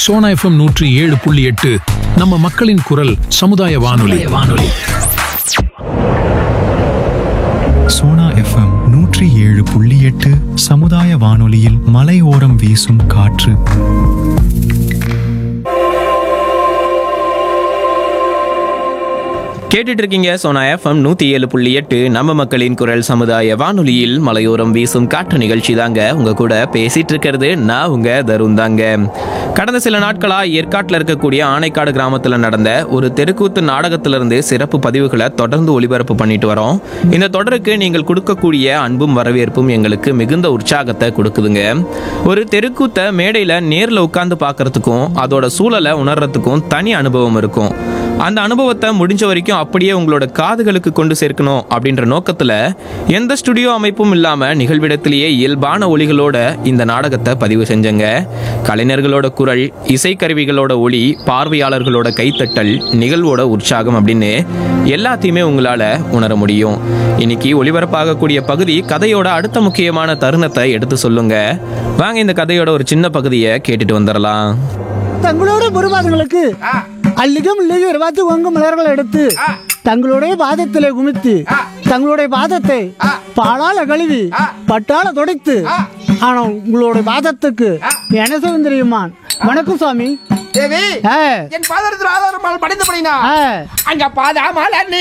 Sona FM நூற்றி ஏழு புள்ளி எட்டு நம்ம மக்களின் குரல் சமுதாய வானொலி வானொலி சோனா எஃப்எம் நூற்றி ஏழு புள்ளி எட்டு சமுதாய வானொலியில் மலையோரம் வீசும் காற்று கேட்டுட்டு இருக்கீங்க சோனா எஃப்எம் நூத்தி ஏழு புள்ளி எட்டு நம்ம மக்களின் குரல் சமுதாய வானொலியில் மலையோரம் வீசும் காற்று நிகழ்ச்சி தாங்க உங்க கூட பேசிட்டு இருக்கிறது நான் உங்க தருண் தாங்க கடந்த சில நாட்களா ஏற்காட்டில் இருக்கக்கூடிய ஆனைக்காடு கிராமத்துல நடந்த ஒரு தெருக்கூத்து நாடகத்திலிருந்து சிறப்பு பதிவுகளை தொடர்ந்து ஒளிபரப்பு பண்ணிட்டு வரோம் இந்த தொடருக்கு நீங்கள் கொடுக்கக்கூடிய அன்பும் வரவேற்பும் எங்களுக்கு மிகுந்த உற்சாகத்தை கொடுக்குதுங்க ஒரு தெருக்கூத்தை மேடையில நேர்ல உட்கார்ந்து பார்க்கறதுக்கும் அதோட சூழலை உணர்றதுக்கும் தனி அனுபவம் இருக்கும் அந்த அனுபவத்தை முடிஞ்ச வரைக்கும் அப்படியே உங்களோட காதுகளுக்கு கொண்டு சேர்க்கணும் அப்படின்ற நோக்கத்துல எந்த ஸ்டுடியோ அமைப்பும் இல்லாம நிகழ்விடத்திலேயே இயல்பான ஒளிகளோட இந்த நாடகத்தை பதிவு செஞ்சங்க கலைஞர்களோட குரல் இசைக்கருவிகளோட ஒளி பார்வையாளர்களோட கைத்தட்டல் நிகழ்வோட உற்சாகம் அப்படின்னு எல்லாத்தையுமே உங்களால உணர முடியும் இன்னைக்கு ஒளிபரப்பாகக்கூடிய பகுதி கதையோட அடுத்த முக்கியமான தருணத்தை எடுத்து சொல்லுங்க வாங்க இந்த கதையோட ஒரு சின்ன பகுதியை கேட்டுட்டு வந்துடலாம் தங்களோட குருபாதங்களுக்கு அல்லிகம் இல்லையும் இருபத்தி ஒங்கு மலர்கள் எடுத்து தங்களுடைய பாதத்திலே குமித்து தங்களுடைய பாதத்தை பாலால கழுவி பட்டால துடைத்து ஆனா உங்களுடைய பாதத்துக்கு என்ன செய்யும் தெரியுமா வணக்கம் சுவாமி தேவி ஆ, என் பாதத்தில் ஆதாரம் படைத்தபடினா ஆ. அங்க பாதாமல்